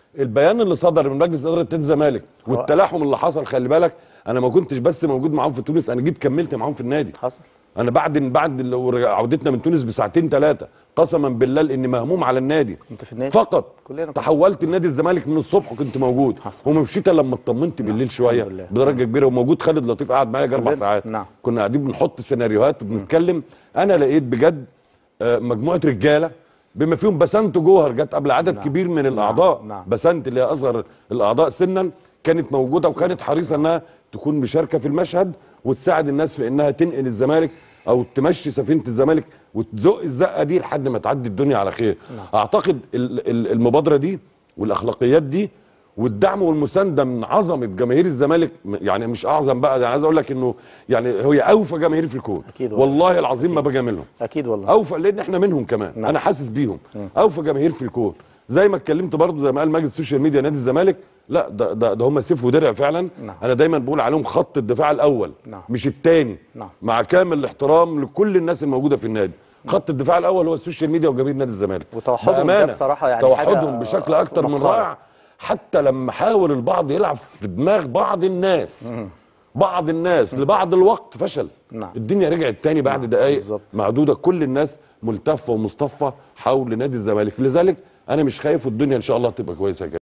البيان اللي صدر من مجلس اداره نادي الزمالك والتلاحم اللي حصل خلي بالك انا ما كنتش بس موجود معاهم في تونس انا جيت كملت معاهم في النادي حصل انا بعد بعد ال- عودتنا من تونس بساعتين ثلاثه قسما بالله اني مهموم على النادي كنت في النادي فقط كلنا كنا. تحولت لنادي الزمالك من الصبح كنت موجود حصل. وما مشيت إلا لما اطمنت بالليل شويه الحمد لله. بدرجه كبيره وموجود خالد لطيف قاعد معايا اربع كلنا. ساعات نعم. كنا قاعدين بنحط سيناريوهات وبنتكلم انا لقيت بجد آه، مجموعه رجاله بما فيهم بسنت جوهر جت قبل عدد نعم. كبير من الاعضاء نعم. بسنت اللي هي اصغر الاعضاء سنا كانت موجوده وكانت حريصه انها تكون مشاركه في المشهد وتساعد الناس في انها تنقل الزمالك او تمشي سفينه الزمالك وتزق الزقه دي لحد ما تعدي الدنيا على خير اعتقد ال- ال- المبادره دي والاخلاقيات دي والدعم والمسانده من عظمه جماهير الزمالك م- يعني مش اعظم بقى يعني عايز اقول لك انه يعني هي اوفى جماهير في الكون أكيد والله. والله العظيم ما بجاملهم اكيد والله اوفى لان احنا منهم كمان نعم. انا حاسس بيهم اوفى جماهير في الكون زي ما اتكلمت برضو زي ما قال مجلس السوشيال ميديا نادي الزمالك لا ده ده, ده هم سيف ودرع فعلا نعم. انا دايما بقول عليهم خط الدفاع الاول نعم. مش الثاني نعم. مع كامل الاحترام لكل الناس الموجوده في النادي خط الدفاع الاول هو السوشيال ميديا وجماهير نادي الزمالك وتوحدهم ده بأمانة. بصراحة يعني توحدهم حاجة بشكل اكتر من مفخرة. رائع حتى لما حاول البعض يلعب في دماغ بعض الناس بعض الناس لبعض الوقت فشل نعم. الدنيا رجعت تاني بعد دقائق بالظبط. معدوده كل الناس ملتفه ومصطفى حول نادي الزمالك لذلك انا مش خايف والدنيا ان شاء الله تبقى كويسه كده